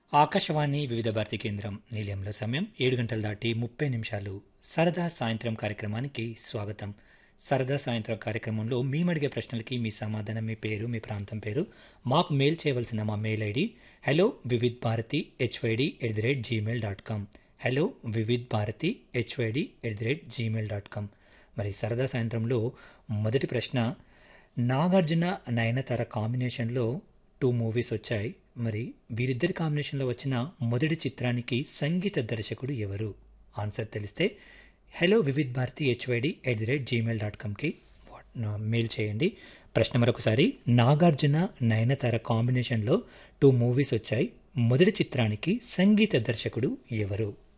ఆకాశవాణి వివిధ భారతి కేంద్రం నిలయంలో సమయం ఏడు గంటలు దాటి ముప్పై నిమిషాలు సరదా సాయంత్రం కార్యక్రమానికి స్వాగతం సరదా సాయంత్రం కార్యక్రమంలో మేము అడిగే ప్రశ్నలకి మీ సమాధానం మీ పేరు మీ ప్రాంతం పేరు మాకు మెయిల్ చేయవలసిన మా mail ID hello Vividh Bharati HYD at the rate Gmail dot com hello Vividh Bharati HYD at the rate Gmail dot com మరి సరదా సాయంత్రంలో మొదటి ప్రశ్న నాగార్జున నయనతార కాంబినేషన్లో టూ మూవీస్ వచ్చాయి మరి వీరిద్దరి కాంబినేషన్లో వచ్చిన మొదటి చిత్రానికి సంగీత దర్శకుడు ఎవరు ఆన్సర్ తెలిస్తే hello Vividh Bharati HYD at the rate Gmail dot కామ్కి మెయిల్ చేయండి ప్రశ్న మరొకసారి నాగార్జున నయనతార కాంబినేషన్లో టూ మూవీస్ వచ్చాయి మొదటి చిత్రానికి సంగీత దర్శకుడు ఎవరు